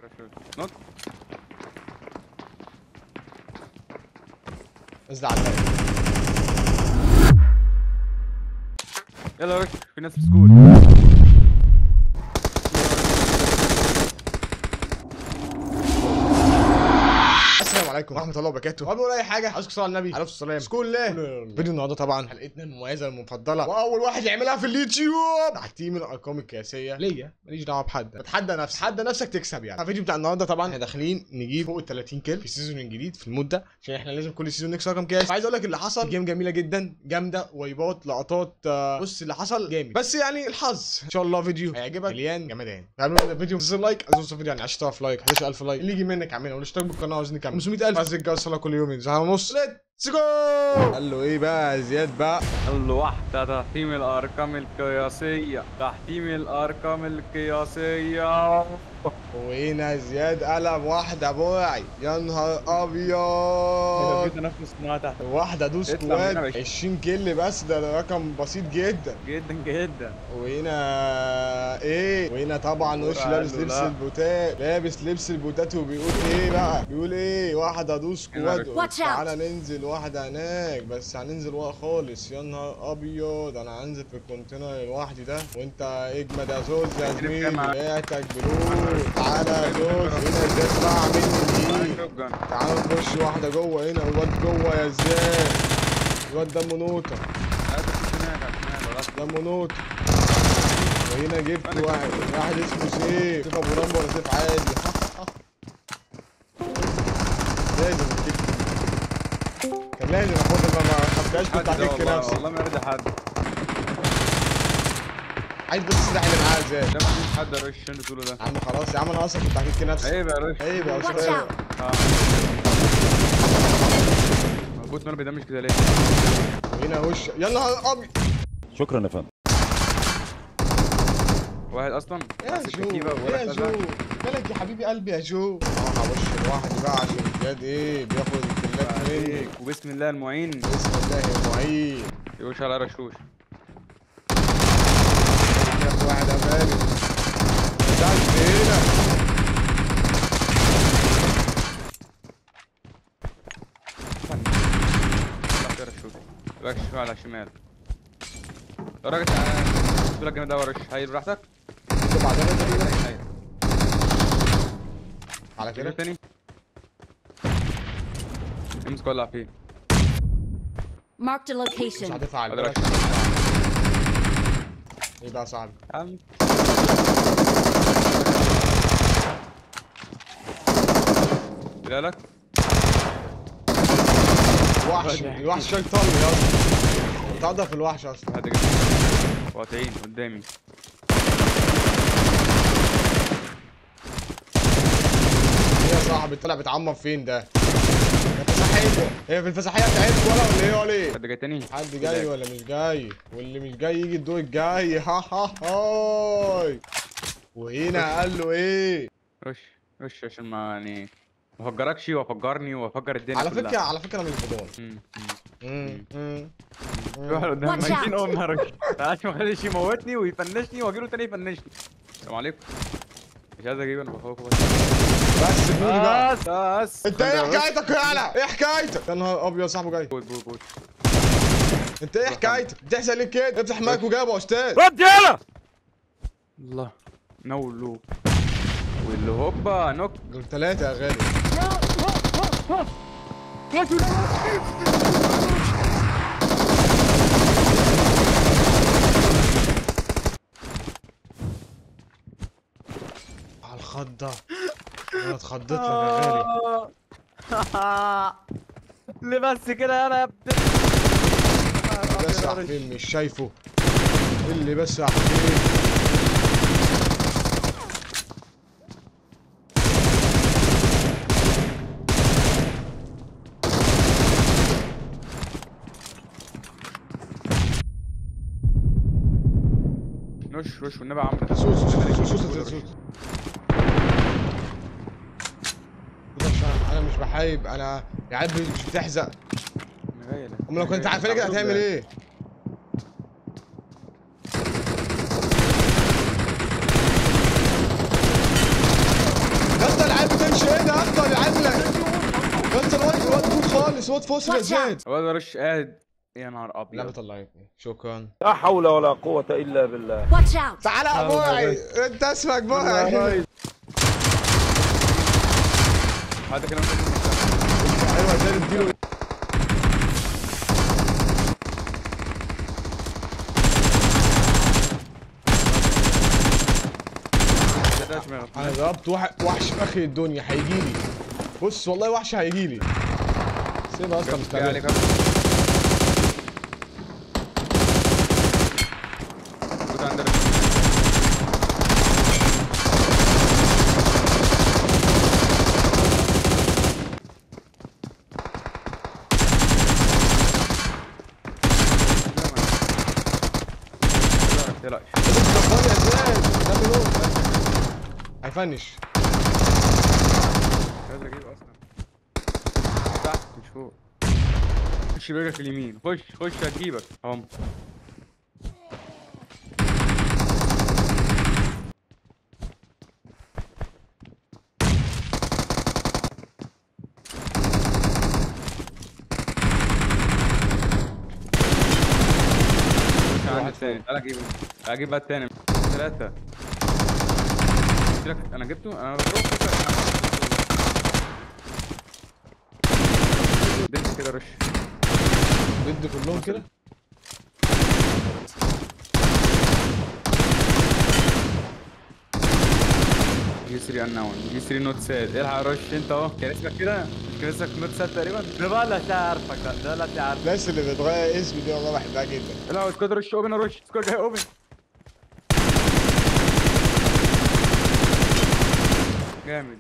نط نزل على الباقي يلا يا باشا في ناس في سكول السلام عليكم ورحمه الله وبركاته قبل ما اقول اي حاجه عايزكم تصلوا على النبي عليه الصلاه والسلام سكول الله فيديو النهارده طبعا حلقتنا المميزه المفضله واول واحد يعملها في اليوتيوب تحتيه من الارقام القياسيه ليا ماليش دعوه بحد بتحدى نفسي تحدى نفسك تكسب يعني الفيديو بتاع النهارده طبعا احنا داخلين نجيب فوق ال 30 كيل في السيزون الجديد في المده عشان احنا لازم كل سيزون نكسر رقم قياسي عايز اقول لك اللي حصل جيم جميله جدا جامده وايبات لقطات آه، بص اللي حصل جامد بس يعني الحظ ان شاء الله فيديو هيعجبك مليان جمدان قبل ما نبدا الفيديو تنزل لايك عايز اوصل فيديو يعني 10000 لايك 11000 لايك اللي يجي منك اعملها والاشتراك بالقناه عاوزين نكمل 500000 عايز الجو صلاه كل يوم ينزل على نص ليتس جو قال له ايه بقى يا زياد بقى الوحدة تحتيم الأرقام القياسية تحتيم الأرقام القياسية وهنا زياد قلم واحده بوعي يا نهار ابيض تنفس صناعة تحت واحده دوس اطلع من هنا كواد يا باشا. 20 كيل بس ده رقم بسيط جدا جدا جدا وهنا ايه وهنا طبعا وش قال لابس له لبس لا. البوتات لابس لبس البوتات وبيقول ايه بقى بيقول ايه واحده دوس هنا كواد رجل. Watch out. تعالى ننزل واحده هناك بس هننزل ورا خالص يا نهار ابيض انا هنزل في الكونتينر لوحدي ده وانت اجمد يا زوز يا اجري زميلي بكام؟ بعتك بلوز تعالى يا زوز هنا ازاي بقى مني دي شوت جان تعالى نخش واحده جوه هنا الواد جوه يا زياد الواد دمه نوته هات الشوت هناك على الشمال ولا دمه نوت وهنا جبت واحد واحد اسمه سيف سيف ابو رامبو ولا سيف عادي لازم الكيك كان لازم اخدها ما خدتهاش كنت حد ده هكيك والله نفسي والله ما يرضي حد عايز بس السلاح اللي معاه ازاي ده ما فيش حد يا رش اللي تقوله ده يا عم خلاص يا عم انا اصلا كنت هكيك نفسي عيب يا رش عيب يا Watch استاذ out. اه موجود ما بيدمش كده ليه؟ وهنا وش يا نهار ابيض شكرا يا فندم واحد اصلا يا ماسك جو كتيبة ولا يا كذا. جو مالك يا حبيبي قلبي يا جو اه هوش لوحدي بقى عشان زياد ايه بياخد الكلات مني عليك وبسم الله المعين بسم الله المعين يوش على رشوش يا واحد يا غالي نزلت هنا رحت رشوش ركش على الشمال راجل تقول لك جامد قوي رش هاي براحتك انت بعدين انت كده هاي على كده كده تاني امسك ولع فيه Marked a مش location. هدفع على هذا البلد رش ايه بقى يا صاحبي عم بالك وحش الوحش شايل طلي يا اسطى انت اضعف الوحش اصلا هذا كده واقعين قدامي ايه يا صاحبي طلع بيتعمر فين ده ده فسحيه هي في الفسحيه بتاعتكم ولا ولا ايه ولا ايه حد جاي تاني حد جاي ولا مش جاي واللي مش جاي يجي الدور الجاي ها ها هاي وهنا قال له ايه رش رش عشان ما يعني ما افجركش وافجرني وافجر الدنيا على كلها. فكره على فكره انا مش بدون مم، مم. مم، مم. في واحد قدام Watch out. ميتين اول ما رش عشان ما اخليش يموتني ويفنشني واجي له تاني يفنشني السلام عليكم مش عايز اجيب انا بخوفه بس بس ابني بقى بس بس انت ايه حكايتك يالا ايه حكايتك يا نهار ابيض صاحبه جاي بوت بوت بوت انت ايه حكايتك بتحزق ليه كده افتح مايك وجابه يا استاذ رد يلا الله نولو واللي هوبا نوك دول ثلاثه يا غالي على الخضه انا اتخضيت لك يا غالي ليه بس كده انا يا ابني بس يا حبيبي مش شايفه اللي بس يا حبيبي نش رش والنبي عم سوس سوس سوس سوس سوس سوس انا مش بحايب انا يا عيب مش بتحزق امال لو كنت عارفين كده هتعمل ايه يا اسطى يا اسطى بيعلق يا اسطى الواد الواد فوق خالص الواد فوق Watch زاد الواد رش قاعد يا نهار اللعبه ابيض طلعتني شكرا لا حول ولا قوة إلا بالله Watch out! تعالى يا بوعي انت اسمك بوعي هذا كلام ايوه زاد اديله انا ضربت واحد وحش في اخر الدنيا هيجي لي بص والله وحش هيجي لي سيبها اصلا عليك مستعجل كنت عندنا تقلقش هيفنش مش عايز اجيب اصلا تحت مش فوق خش برجلك اليمين خش خش هتجيبك اهم عندي الثاني تعال اجيبه تعال اجيب بقى الثاني ثلاثة قلت لك انا جبته انا بروح دنس كده رش ضد كلهم كده جي 3 انون جي 3 نوت ساد الحق رش انت اهو كان اسمك كده مش كان اسمك نوت ساد تقريبا ده بقى لا تعرفك ده ده لا تعرف الناس اللي بتغير اسمي دي والله بحبها جدا الحق سكواد رش اوبن رش سكواد جاي اوبن جامد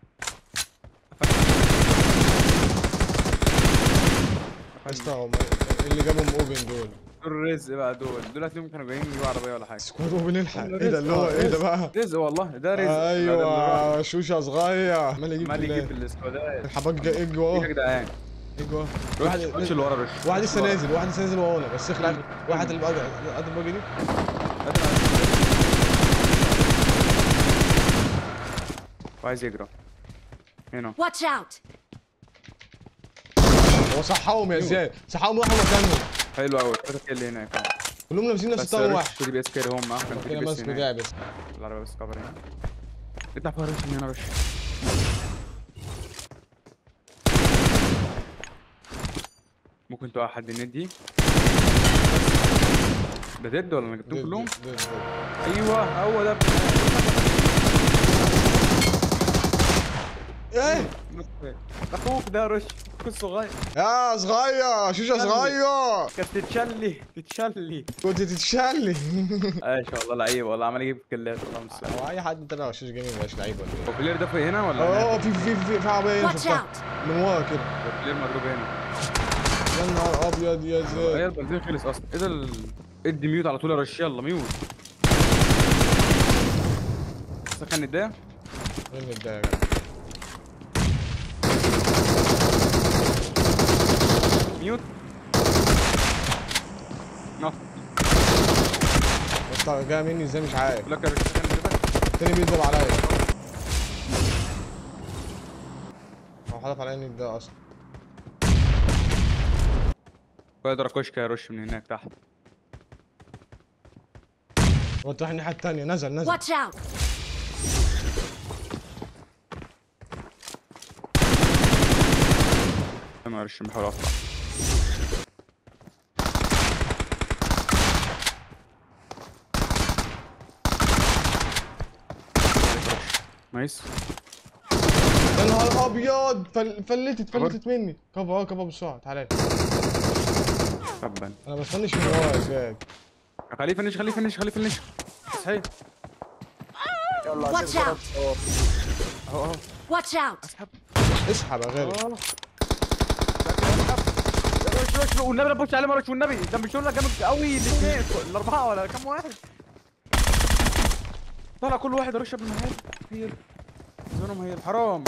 يا اسطى هم اللي جابهم اوبن دول دول رزق بقى دول دول هتلاقيهم كانوا جايين يجيبوا عربيه ولا حاجه سكواد اوبن الحق ايه ده اللي هو ايه ده بقى رزق والله ده رزق ايوه شوشه صغير عمال يجيب مال يجيب كلاب. السكوادات الحباك جا ايه ايه يا جوه جدعان ايه جوه واحد واحد رش اللي ورا رش واحد لسه نازل واحد لسه نازل ورانا بس اخلع واحد اللي بقى قد الباجي دي وعايز يجرى هنا Watch out! هو صحاهم يا زياد صحاهم راحوا مكانهم حلو قوي الثلاثه اللي هناك أهو. كلهم لابسين نفس بس الطقم رش واحد دي بي اس كاري هم كان في كده دي بي اس ماسكه هناك داعي بس العربية بس كفر هنا افتح فيها رش من هنا رش ممكن توقع حد الندي ده ديد ولا انا جبتهم كلهم؟ ضد- ضد- ضد. ايوه هو ده ايه اخوك ده رش اخوك الصغير يا صغير شوشه صغير كانت تتشلي تتشلي كنت تتشلي اه ان شاء الله لعيب والله عمال يجيب كلات والله مش سهل هو اي حد طلع غشاش جيمنج مبقاش لعيب ولا ايه هو بلير ده في هنا ولا اه هناك؟ في في في في عربيه هنا Watch شفتها out! من ورا كده هو بلير مضروب هنا يا نهار ابيض يا هي زياد البنزين خلص اصلا ايه ده ال... ادي ميوت على طول يا رش يلا ميوت سخن الدايه فين الداية يا جدع ميوت نط بس طبعا جاي مني ازاي مش عارف لك يا رش سخن الدايه التاني بيضرب عليا هو حدف عليا اني ده اصلا ويقدر كشك يرش من هناك تحت هو رايح الناحيه التانيه نزل نزل Watch out! انا ارش بحاول اطلع نايس يا نهار ابيض فل... فلتت فلتت مني كفر اه كفر بسرعه تعالى تبا انا بفنش من ورا يا زياد خليه فنش خليه فنش خليه فنش صحيح Watch out! اهو اهو Watch out! اسحب اسحب يا غالي اه رش رش والنبي لا تبص عليه ما رش والنبي ده مش لك جامد قوي الاثنين الاربعه ولا كام واحد طلع كل واحد رش قبل ما هيل هيل زونهم هيل حرام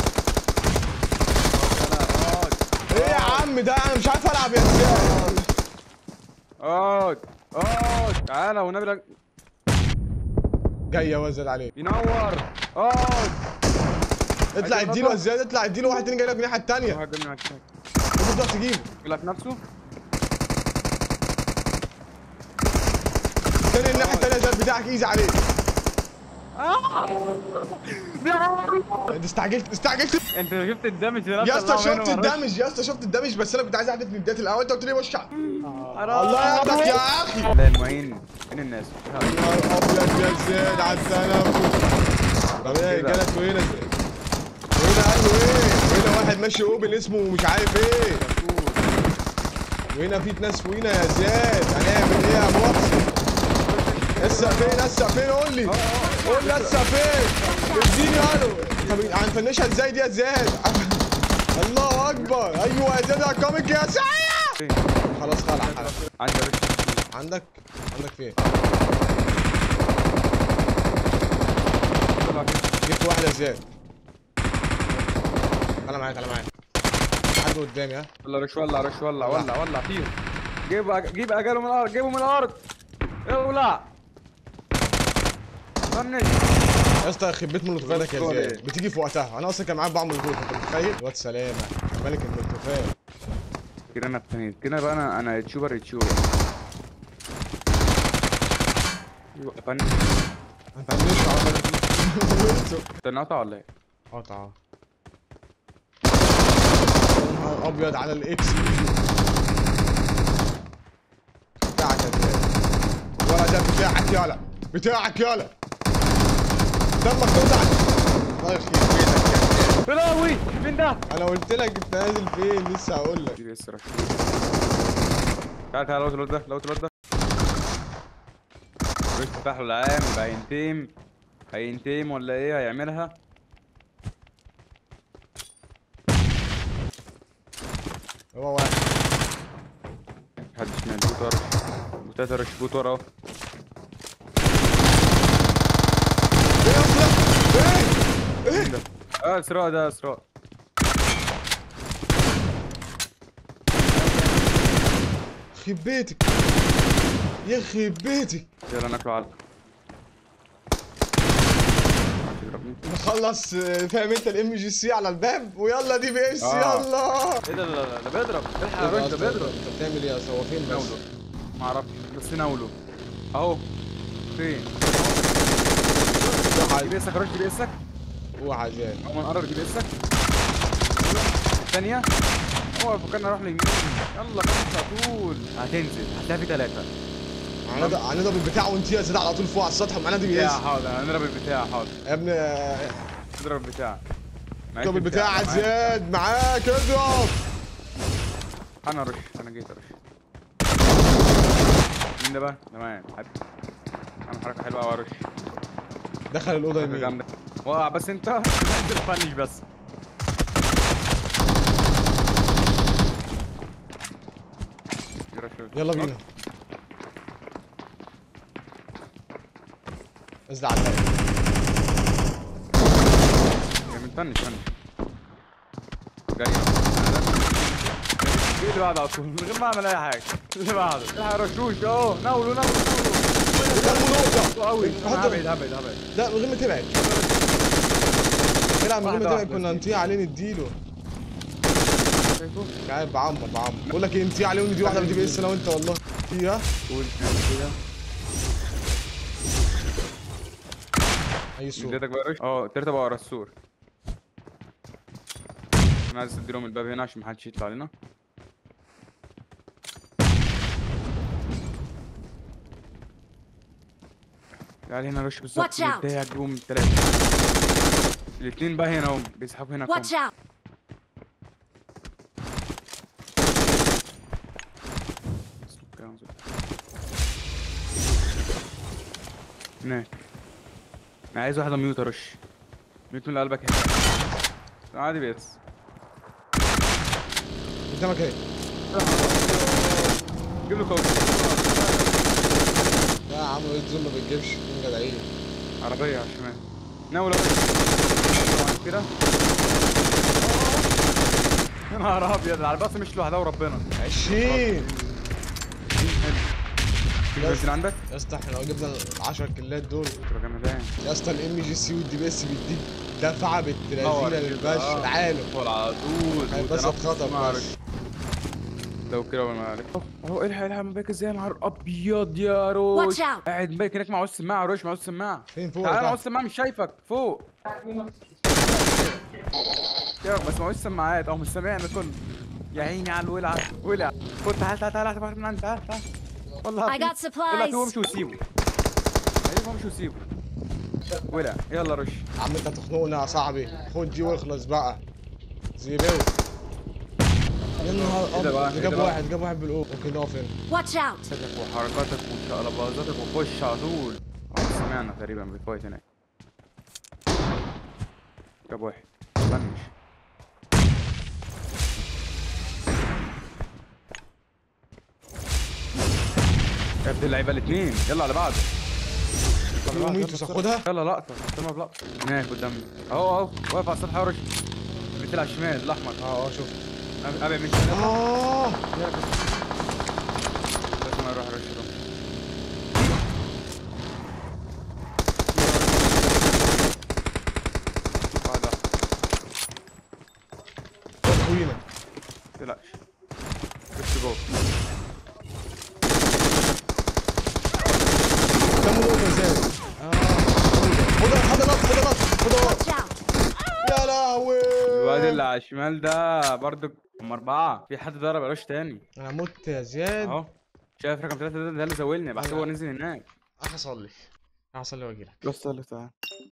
ايه يا عم ده انا مش عارف العب يا زياد اقعد اقعد تعالى والنبي لا جاي اوزل عليك ينور اقعد اطلع عايز اديله نقطة؟ ازاي اطلع اديله واحد تاني جاي لك من الناحيه التانيه واحد جنبي معاك شاك. تقدر تجيبه يقول لك نفسه التاني الناحيه التانيه زي بتاعك ايزي عليه انت استعجلت استعجلت انت شفت الدمج اللي يا اسطى طلعه منه شفت مرة؟ الدمج يا اسطى شفت الدمج بس انا كنت عايز احدف من بدايه الاول انت قلت لي وش على- حرام. الله ياخدك يا اخي لا المعين فين الناس يا نهار ابيض يا زياد على التنفس طب ايه كده. جالك وين وين قال له ايه وهنا واحد ماشي اوبن اسمه مش عارف ايه وهنا في ناس فوقينا يا زياد هنعمل ايه يا محسن لسه فين لسه فين قول لي قول لي لسه فين اديني الو طب هنفنشها ازاي دي يا زياد الله اكبر ايوه يا زياد ارقامك يا سعيد فين؟ خلاص خلع خلع عندي يا باشا عندك عندك فين طلع كده. جبت واحده زياد تعالى معايا تعالى معايا حد قدامي ها ولا رش ولع رش ولع ولع ولع فيه جيب أج... جيب اجاله من الارض جيبه من الارض اولع فنش يا اسطى يخرب بيت مولوتوفاتك يا هو زياد إيه؟ بتيجي في وقتها انا اصلا كان معايا بعمل مولوتوف انت متخيل واد سلامه ملك المولوتوفات كده انا التاني كده بقى انا انا يوتيوبر يوتيوبر أيوة، فنش انت عملت على مولوتوف انت نقطع ولا ايه؟ قطعه يا نهار ابيض على الاكس بتاعك يا زياد ولا ده بتاعك يالا بتاعك يالا دمك توجعك الله يخرب بيتك يا زياد بلاوي فين ده؟ انا قلت لك انت نازل فين لسه هقول لك جيب اس رش تعال تعال لوت الواد ده لوت الواد ده رش فتح له العام يبقى هينتيم هينتيم ولا ايه هيعملها هو واحد حد شمال بوت ورا بوتات رش بوت ورا اهو ايه اصلا ايه مين ده؟ اه اسراء ده اسراء يخرب بيتك يخرب بيتك يلا ناكله علقه تضربني نخلص آه، فاهم انت الام جي سي على الباب ويلا دي بي اس آه. يلا ايه ده ده ده بيضرب الحق يا رش ده بيضرب انت بتعمل ايه يا اسطى هو فين بس ناوله ما اعرفش بس ناوله اهو فين روح جيب على اسك رش جيب اسك روح زياد اول ما نقرب جيب اسك الثانية هو فكرنا نروح ليمين يلا خمسة على طول هتنزل هتلاقي في ثلاثة هنضرب هنضرب البتاع وانت يا زياد على طول فوق على السطح ومعانا دي بي يا اس حاضر هنضرب البتاع حاضر يا ابني آه، اضرب البتاع معيش اضرب البتاع يا معايا. زياد معاك اضرب انا رش انا جيت ارش مين ده بقى؟ تمام حد عامل حركة حلوة قوي ارش دخل الاوضه حركة يمين جامدة وقع بس انت انزل فنش بس يرش. يلا بينا ازد على الباب جامد فنش فنش جاي ايه اللي بعده على طول من غير ما اعمل اي حاجه اللي بعده الحق رشوش اهو ناولوا ناولوا يلا نقطه قوي حط- هبعد هبعد هبعد لا من غير ما تبعد العب من غير ما واحدة تبعد واحدة كنا بس. نطيع عليه نديله شايفه؟ مش عارف بعمر بعمر بقول لك ايه نطيع عليه وندي واحده من دي بي اس انا وانت والله فيها قول كده اي صوت اديتك بقى رش اه التلاته بقى ورا السور انا عايز ادي لهم الباب هنا عشان محدش يطلع لنا تعال هنا رش بالظبط Watch out. التاني هتجيبهم التلاته الاتنين بقى هنا اهم بيسحبوا هنا Watch كم out! هناك انا عايز واحده ميوت ارش ميوت من قلبك هنا عادي بيس قدامك ايه جيب له كوكب لا يا عم ايه الزوم ما بتجيبش مين جدعين عربيه على الشمال ناول كده يا نهار ابيض العربيه أصلاً مش لوحدها وربنا 20 في بنزين عندك؟ يا اسطى احنا لو جبنا ال 10 كيلات دول تبقى جامدان يا اسطى الام جي سي والدي بي اس بيديك دفعه بنت نور لذينه كده، للباشا آه. تعالوا ادخل على طول هي بس وتنفس اتخطف مع بس. رش. لو كده قبل ما عليك اهو الحق الحق مباك ازاي يا نهار ابيض يا روش Watch out. قاعد مباك هناك معوش سماعه روش معوش سماعه فين فوق تعالى ولا معوش تحت؟ سماعه مش شايفك فوق يا بس معوش سماعات اهو مش سامعنا كله يا عيني على الولع ولع خد تعال تعال تعال تعال من عندي تعال تعال والله I got هطير. والله supplies. هتقوم امشي وسيبه ايوه امشي وسيبه ولع يلا رش عم انت تخنقنا يا صاحبي خد دي واخلص بقى زيباوي يا نهار إيه ده بقى؟ ابيض إيه جاب ده بقى؟ واحد جاب واحد بالأوف ممكن نقف هنا Watch out! حركاتك وحركاتك وشقلباظاتك وخش على طول اه سمعنا تقريبا بالفايت هناك جاب واحد فنش يا ابن اللعيبه الاثنين يلا على بعض يوميتوس اخدها يلا لقطه استلمها بلقطه هناك قدامنا اهو اهو واقف على السطح ورش بيطلع على الشمال الاحمر اه اه شفت ابعد من الشمال اه بس ما يروح رش ده واحد واحد اخوينا تقلقش رش جوه كم نقطة زاد اه خدها خدها لط خدها لط خدها لط Watch out! يا لهوي الواد اللي على الشمال ده برضك هم اربعه في حد ضرب رش تاني انا مت يا زياد اهو شايف رقم ثلاثه ده, ده اللي زولني بحسب هو نزل هناك راح اصلي راح اصلي واجي لك بس تعالى تعالى